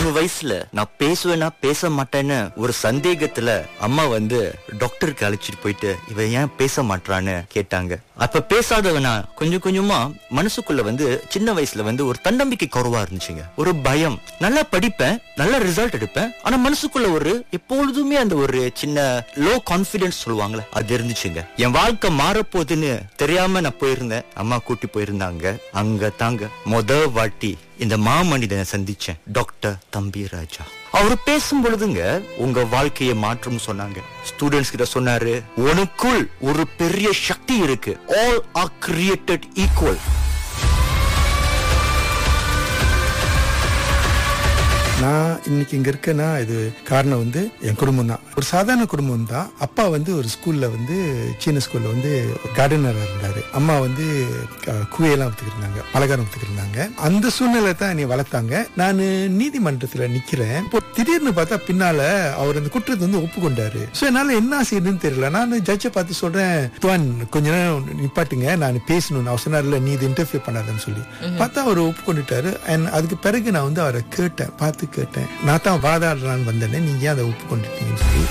மூணு வயசுல நான் பேசுவேனா பேச மாட்டேன்னு ஒரு சந்தேகத்துல அம்மா வந்து டாக்டருக்கு அழைச்சிட்டு போயிட்டு இவ ஏன் பேச மாட்றான்னு கேட்டாங்க அப்ப பேசாதவனா கொஞ்சம் கொஞ்சமா மனசுக்குள்ள வந்து சின்ன வயசுல வந்து ஒரு தன்னம்பிக்கை குறைவா இருந்துச்சுங்க ஒரு பயம் நல்லா படிப்பேன் நல்ல ரிசல்ட் எடுப்பேன் ஆனா மனசுக்குள்ள ஒரு எப்பொழுதுமே அந்த ஒரு சின்ன லோ கான்பிடன்ஸ் சொல்லுவாங்களே அது இருந்துச்சுங்க என் வாழ்க்கை மாறப்போகுதுன்னு தெரியாம நான் போயிருந்தேன் அம்மா கூட்டி போயிருந்தாங்க அங்க தாங்க முத வாட்டி இந்த மாமனிதனை சந்திச்சேன் டாக்டர் தம்பி ராஜா அவர் பேசும் பொழுதுங்க உங்க வாழ்க்கையை மாற்றும் சொன்னாங்க ஸ்டூடெண்ட்ஸ் கிட்ட சொன்னாரு உனக்குள் ஒரு பெரிய சக்தி இருக்கு ஆல் ஆர் கிரியேட்டட் ஈக்குவல் நான் இன்னைக்கு இங்க இருக்கேன்னா இது காரணம் வந்து என் குடும்பம் தான் ஒரு சாதாரண குடும்பம் தான் அப்பா வந்து ஒரு ஸ்கூல்ல வந்து சீன ஸ்கூல்ல வந்து கார்டனரா இருந்தாரு அம்மா வந்து க- குவையெல்லாம் வித்துக்கிருந்தாங்க பலகாரம் வித்துக்கிருந்தாங்க அந்த சூழ்நிலை தான் என்னை வளர்த்தாங்க நான் நீதிமன்றத்துல நிக்கிறேன் இப்போ திடீர்னு பார்த்தா பின்னால அவர் அந்த குற்றத்தை வந்து ஒப்புக்கொண்டாரு சோ என்னால என்ன செய்யுதுன்னு தெரியல நான் ஜட்ஜை பார்த்து சொல்றேன் துவான் கொஞ்ச நேரம் நிப்பாட்டுங்க நான் பேசணும் அவர் சொன்னார்ல நீ இது இன்டர்ஃபியர் பண்ணாதன்னு சொல்லி பார்த்தா அவர் ஒப்புக்கொண்டுட்டாரு அண்ட் அதுக்கு பிறகு நான் வந்து அவரை கேட்டேன் பார்த்து கேட்டேன் நான் தான் வாதாடலான்னு வந்தேனே நீங்க ஏன் அதை ஒப்புக்கொண்டுட்டீங்கன்னு சொல்லி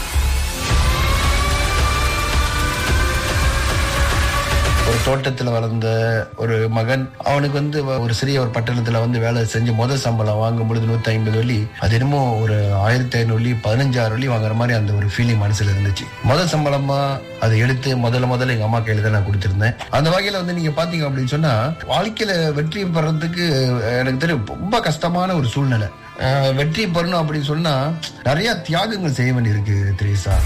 ஒரு தோட்டத்துல வளர்ந்த ஒரு மகன் அவனுக்கு வந்து ஒரு சிறிய ஒரு பட்டணத்துல வந்து வேலை செஞ்சு முதல் சம்பளம் வாங்கும் பொழுது நூத்தி ஐம்பது வெள்ளி அது என்னமோ ஒரு ஆயிரத்தி ஐநூறு வெள்ளி பதினஞ்சாயிரம் வெள்ளி வாங்குற மாதிரி அந்த ஒரு ஃபீலிங் மனசுல இருந்துச்சு முதல் சம்பளமா அதை எடுத்து முதல்ல முதல்ல எங்க அம்மா கையில தான் நான் கொடுத்திருந்தேன் அந்த வகையில வந்து நீங்க பாத்தீங்க அப்படின்னு சொன்னா வாழ்க்கையில வெற்றி பெறறதுக்கு எனக்கு தெரியும் ரொம்ப கஷ்டமான ஒரு சூழ்நிலை அஹ் வெற்றி பெறணும் அப்படின்னு சொன்னா நிறைய தியாகங்கள் செய்ய வேண்டியிருக்கு திரேசா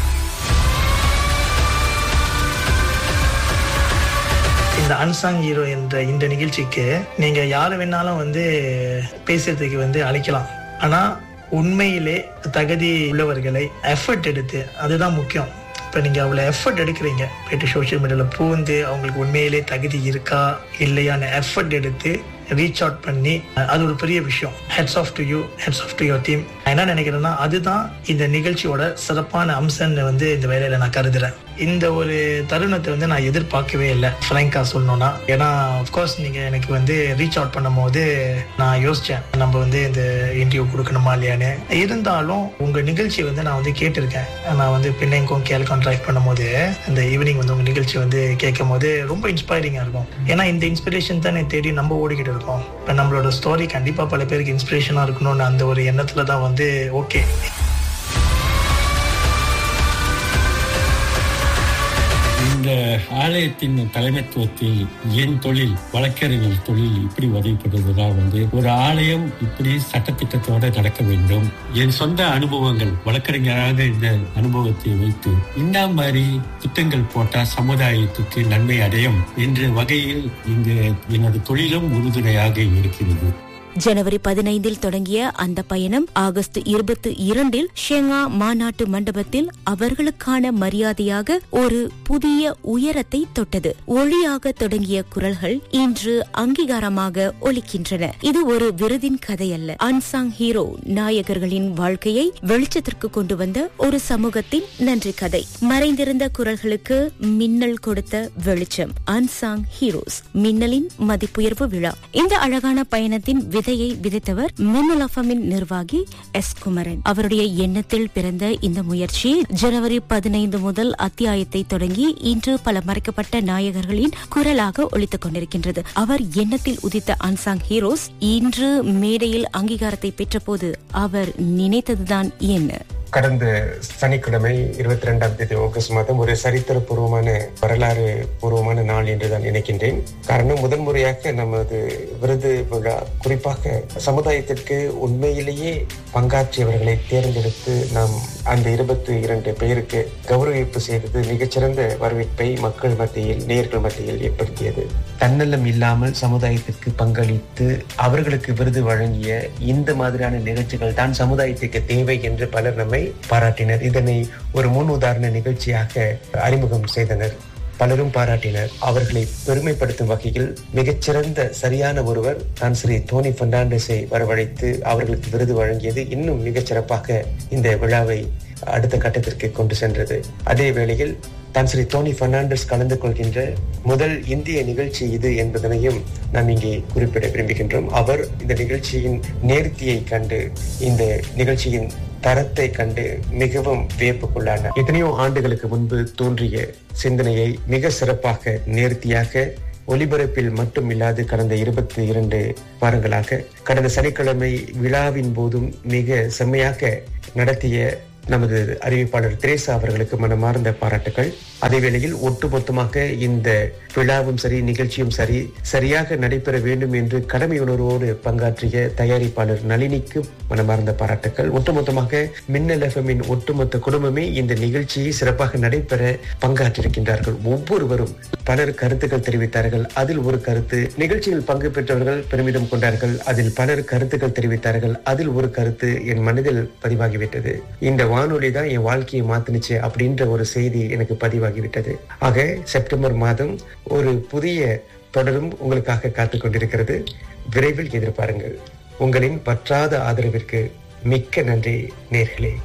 இந்த அன்சாங் ஹீரோ என்ற இந்த நிகழ்ச்சிக்கு நீங்க யாரு வேணாலும் வந்து பேசுறதுக்கு வந்து அழைக்கலாம் ஆனா உண்மையிலே தகுதி உள்ளவர்களை எஃபர்ட் எடுத்து அதுதான் முக்கியம் இப்போ நீங்கள் அவ்வளோ எஃபர்ட் எடுக்கிறீங்க போயிட்டு சோஷியல் மீடியாவில் பூந்து அவங்களுக்கு உண்மையிலே தகுதி இருக்கா இல்லையான எஃபர்ட் எடுத்து ரீச் அவுட் பண்ணி அது ஒரு பெரிய விஷயம் hats off to you hats off to your team நான் என்ன நினைக்கிறேன்னா அதுதான் இந்த நிகழ்ச்சியோட சிறப்பான அம்சம்னு வந்து இந்த வேலையில நான் கருதுறேன் இந்த ஒரு தருணத்தை வந்து நான் எதிர்பார்க்கவே இல்லை ஃப்ராங்கா சொல்லணும்னா ஏன்னா அஃப்கோர்ஸ் நீங்க எனக்கு வந்து ரீச் அவுட் பண்ணும் போது நான் யோசிச்சேன் நம்ம வந்து இந்த இன்டர்வியூ கொடுக்கணுமா இல்லையான்னு இருந்தாலும் உங்க நிகழ்ச்சி வந்து நான் வந்து கேட்டிருக்கேன் நான் வந்து பின்னைக்கும் கேள்கான் டிரைவ் பண்ணும்போது இந்த ஈவினிங் வந்து உங்க நிகழ்ச்சி வந்து கேட்கும் போது ரொம்ப இன்ஸ்பைரிங்கா இருக்கும் ஏன்னா இந்த இன்ஸ்பிரேஷன் தானே தேடி நம்ம ஓடிக்கிட்டு இருக்கோம் இப்போ நம்மளோட ஸ்டோரி கண்டிப்பா பல பேருக்கு இன்ஸ்பிரேஷனா இருக்கணும்னு அந்த ஒரு எண்ணத்துல தான் வந்து ஓகே இந்த ஆலயத்தின் தலைமைத்துவத்தில் என் தொழில் வழக்கறிஞர் தொழில் இப்படி உதவிப்படுவதுதான் வந்து ஒரு ஆலயம் இப்படி சட்டத்திட்டத்தோட நடக்க வேண்டும் என் சொந்த அனுபவங்கள் வழக்கறிஞராக இந்த அனுபவத்தை வைத்து இந்த மாதிரி திட்டங்கள் போட்டா சமுதாயத்துக்கு நன்மை அடையும் என்ற வகையில் இங்கு எனது தொழிலும் உறுதுணையாக இருக்கிறது ஜனவரி பதினைந்தில் தொடங்கிய அந்த பயணம் ஆகஸ்ட் இருபத்தி இரண்டில் ஷெங்கா மாநாட்டு மண்டபத்தில் அவர்களுக்கான மரியாதையாக ஒரு புதிய உயரத்தை தொட்டது ஒளியாக தொடங்கிய குரல்கள் இன்று அங்கீகாரமாக ஒலிக்கின்றன இது ஒரு விருதின் கதை அல்ல அன்சாங் ஹீரோ நாயகர்களின் வாழ்க்கையை வெளிச்சத்திற்கு கொண்டு வந்த ஒரு சமூகத்தின் நன்றி கதை மறைந்திருந்த குரல்களுக்கு மின்னல் கொடுத்த வெளிச்சம் அன்சாங் ஹீரோஸ் மின்னலின் மதிப்புயர்வு விழா இந்த அழகான பயணத்தின் விதையை விதைத்தவர் மின்னல் அஃபமின் நிர்வாகி எஸ் குமரன் அவருடைய எண்ணத்தில் பிறந்த இந்த முயற்சி ஜனவரி பதினைந்து முதல் அத்தியாயத்தை தொடங்கி இன்று பல மறைக்கப்பட்ட நாயகர்களின் குரலாக ஒலித்துக் கொண்டிருக்கின்றது அவர் எண்ணத்தில் உதித்த அன்சாங் ஹீரோஸ் இன்று மேடையில் அங்கீகாரத்தை பெற்றபோது அவர் நினைத்ததுதான் என்ன கடந்த சனிக்கிழமை இருபத்தி ரெண்டாம் தேதி ஆகஸ்ட் மாதம் ஒரு சரித்திரபூர்வமான வரலாறு பூர்வமான நாள் என்று தான் நினைக்கின்றேன் காரணம் முதன்முறையாக நமது விருது விழா குறிப்பாக சமுதாயத்திற்கு உண்மையிலேயே பங்காற்றியவர்களை தேர்ந்தெடுத்து நாம் அந்த இருபத்தி இரண்டு பேருக்கு கௌரவிப்பு செய்தது மிகச்சிறந்த வரவேற்பை மக்கள் மத்தியில் நேர்கள் மத்தியில் ஏற்படுத்தியது தன்னலம் இல்லாமல் சமுதாயத்திற்கு பங்களித்து அவர்களுக்கு விருது வழங்கிய இந்த மாதிரியான நிகழ்ச்சிகள் தான் சமுதாயத்துக்கு தேவை என்று பலர் நம்மை பாராட்டினர் இதனை ஒரு முன் உதாரண நிகழ்ச்சியாக அறிமுகம் செய்தனர் பலரும் பாராட்டினர் அவர்களை பெருமைப்படுத்தும் வகையில் மிகச்சிறந்த சரியான ஒருவர் தான் ஸ்ரீ தோனி பெர்னாண்டஸை வரவழைத்து அவர்களுக்கு விருது வழங்கியது இன்னும் மிகச் சிறப்பாக இந்த விழாவை அடுத்த கட்டத்திற்கு கொண்டு சென்றது அதே வேளையில் தான் ஸ்ரீ டோனி பெர்னாண்டஸ் கலந்து கொள்கின்ற முதல் இந்திய நிகழ்ச்சி இது என்பதனையும் நாம் இங்கே குறிப்பிட விரும்புகின்றோம் அவர் இந்த நிகழ்ச்சியின் நேர்த்தியை கண்டு இந்த நிகழ்ச்சியின் தரத்தை கண்டு மிகவும் வியப்புக்குள்ளானார் எத்தனையோ ஆண்டுகளுக்கு முன்பு தோன்றிய சிந்தனையை மிக சிறப்பாக நேர்த்தியாக ஒலிபரப்பில் மட்டும் இல்லாது கடந்த இருபத்தி இரண்டு வாரங்களாக கடந்த சனிக்கிழமை விழாவின் போதும் மிக செம்மையாக நடத்திய நமது அறிவிப்பாளர் திரேசா அவர்களுக்கு மனமார்ந்த பாராட்டுகள் அதே வேளையில் ஒட்டுமொத்தமாக இந்த விழாவும் சரி நிகழ்ச்சியும் சரி சரியாக நடைபெற வேண்டும் என்று கடமை உணர்வோடு பங்காற்றிய தயாரிப்பாளர் நளினிக்கு மனமார்ந்த பாராட்டுகள் ஒட்டுமொத்தமாக மின்னல் எஃப்எம்மின் ஒட்டுமொத்த குடும்பமே இந்த நிகழ்ச்சியை சிறப்பாக நடைபெற பங்காற்றிருக்கின்றார்கள் ஒவ்வொருவரும் பலர் கருத்துக்கள் தெரிவித்தார்கள் அதில் ஒரு கருத்து நிகழ்ச்சியில் பங்கு பெற்றவர்கள் பெருமிதம் கொண்டார்கள் அதில் பலர் கருத்துக்கள் தெரிவித்தார்கள் அதில் ஒரு கருத்து என் மனதில் பதிவாகிவிட்டது இந்த வானொலி தான் என் வாழ்க்கையை மாத்துனுச்சு அப்படின்ற ஒரு செய்தி எனக்கு பதிவாகிவிட்டது ஆக செப்டம்பர் மாதம் ஒரு புதிய தொடரும் உங்களுக்காக காத்துக் கொண்டிருக்கிறது விரைவில் எதிர்பாருங்கள் உங்களின் வற்றாத ஆதரவிற்கு மிக்க நன்றி நேர்களே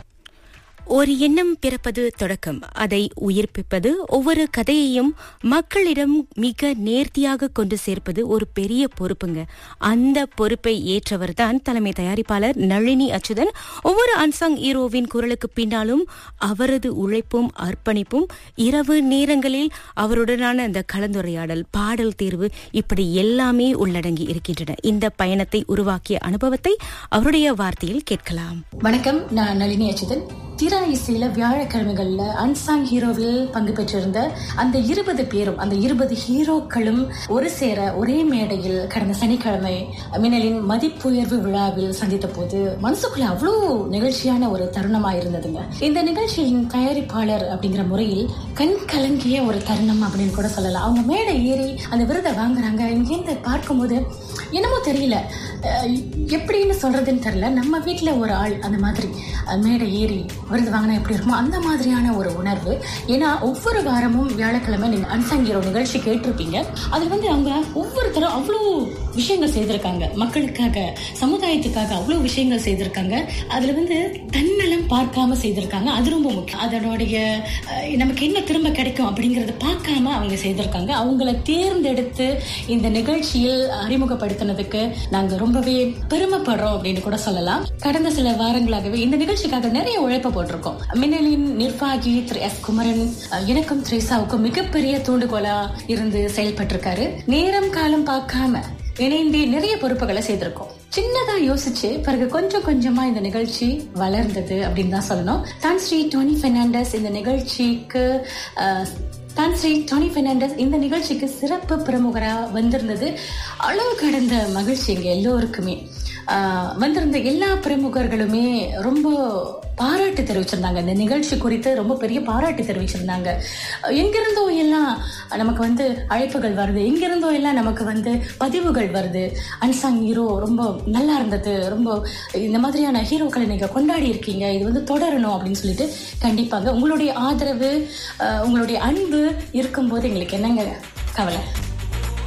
ஒரு எண்ணம் பிறப்பது தொடக்கம் அதை உயிர்ப்பிப்பது ஒவ்வொரு கதையையும் மக்களிடம் மிக நேர்த்தியாக கொண்டு சேர்ப்பது ஒரு பெரிய பொறுப்புங்க அந்த பொறுப்பை ஏற்றவர்தான் தலைமை தயாரிப்பாளர் நளினி அச்சுதன் ஒவ்வொரு அன்சாங் ஹீரோவின் குரலுக்கு பின்னாலும் அவரது உழைப்பும் அர்ப்பணிப்பும் இரவு நேரங்களில் அவருடனான அந்த கலந்துரையாடல் பாடல் தேர்வு இப்படி எல்லாமே உள்ளடங்கி இருக்கின்றன இந்த பயணத்தை உருவாக்கிய அனுபவத்தை அவருடைய வார்த்தையில் கேட்கலாம் வணக்கம் நான் நளினி அச்சுதன் திரா இசையில வியாழக்கிழமைகள்ல அன்சாங் ஹீரோவில் பங்கு பெற்றிருந்த அந்த இருபது பேரும் அந்த இருபது ஹீரோக்களும் ஒரு சேர ஒரே மேடையில் கடந்த சனிக்கிழமை மின்னலின் மதிப்புயர்வு விழாவில் சந்தித்த போது மனசுக்குள்ள அவ்வளோ நிகழ்ச்சியான ஒரு தருணமா இருந்ததுங்க இந்த நிகழ்ச்சியின் தயாரிப்பாளர் அப்படிங்கிற முறையில் கண் கலங்கிய ஒரு தருணம் அப்படின்னு கூட சொல்லலாம் அவங்க மேடை ஏறி அந்த விருதை வாங்குறாங்க இங்கேருந்து பார்க்கும்போது என்னமோ தெரியல அஹ் எப்படின்னு சொல்றதுன்னு தெரியல நம்ம வீட்டுல ஒரு ஆள் அந்த மாதிரி அஹ் மேடை ஏறி விருது வாங்கினா எப்படி இருக்குமோ அந்த மாதிரியான ஒரு உணர்வு ஏன்னா ஒவ்வொரு வாரமும் வியாழக்கிழமை நீங்க அன்சங்கீரோ நிகழ்ச்சி கேட்டிருப்பீங்க அதுல வந்து அவங்க ஒவ்வொருத்தரும் அவ்வளோ விஷயங்கள் செய்திருக்காங்க மக்களுக்காக சமுதாயத்துக்காக அவ்வளோ விஷயங்கள் செய்திருக்காங்க அதுல வந்து தன்னலம் பார்க்காம செய்திருக்காங்க அது ரொம்ப முக்கியம் அதனுடைய அஹ், நமக்கு என்ன திரும்ப கிடைக்கும் அப்படிங்கறத பார்க்காம அவங்க செய்திருக்காங்க அவங்கள தேர்ந்தெடுத்து இந்த நிகழ்ச்சியில் அறிமுகப்படுத்தினதுக்கு நாங்க ரொம்பவே பெருமைப்படுறோம் அப்படின்னு கூட சொல்லலாம் கடந்த சில வாரங்களாகவே இந்த நிகழ்ச்சிக்காக நிறைய உழைப்பு போட்டிருக்கோம் மின்னலின் நிர்வாகி திரு எஸ் குமரன் அஹ், எனக்கும் த்ரேசாவுக்கும் மிகப்பெரிய தூண்டுகோலா இருந்து செயல்பட்டிருக்காரு நேரம் காலம் பார்க்காம இணைந்து நிறைய பொறுப்புகளை செய்திருக்கோம் சின்னதா யோசிச்சு பிறகு கொஞ்சம் கொஞ்சமா இந்த நிகழ்ச்சி வளர்ந்தது அப்படின்னு தான் சொல்லணும் தான் ஸ்ரீ டோனி பெர்னாண்டஸ் இந்த நிகழ்ச்சிக்கு அஹ், தான் ஸ்ரீ டோனி பெர்னாண்டஸ் இந்த நிகழ்ச்சிக்கு சிறப்பு பிரமுகரா வந்திருந்தது அளவு கடந்த மகிழ்ச்சி எங்க எல்லோருக்குமே ஆஹ் வந்திருந்த எல்லா பிரமுகர்களுமே ரொம்ப பாராட்டு தெரிவிச்சிருந்தாங்க இந்த நிகழ்ச்சி குறித்து ரொம்ப பெரிய பாராட்டு தெரிவிச்சிருந்தாங்க அஹ் எங்கிருந்தோ எல்லாம் நமக்கு வந்து அழைப்புகள் வருது எங்கிருந்தோ எல்லாம் நமக்கு வந்து பதிவுகள் வருது அன்சாங் ஹீரோ ரொம்ப நல்லா இருந்தது ரொம்ப இந்த மாதிரியான ஹீரோக்களை நீங்க கொண்டாடி இருக்கீங்க இது வந்து தொடரணும் அப்படின்னு சொல்லிட்டு கண்டிப்பாங்க உங்களுடைய ஆதரவு அஹ் உங்களுடைய அன்பு இருக்கும்போது எங்களுக்கு என்னங்க கவலை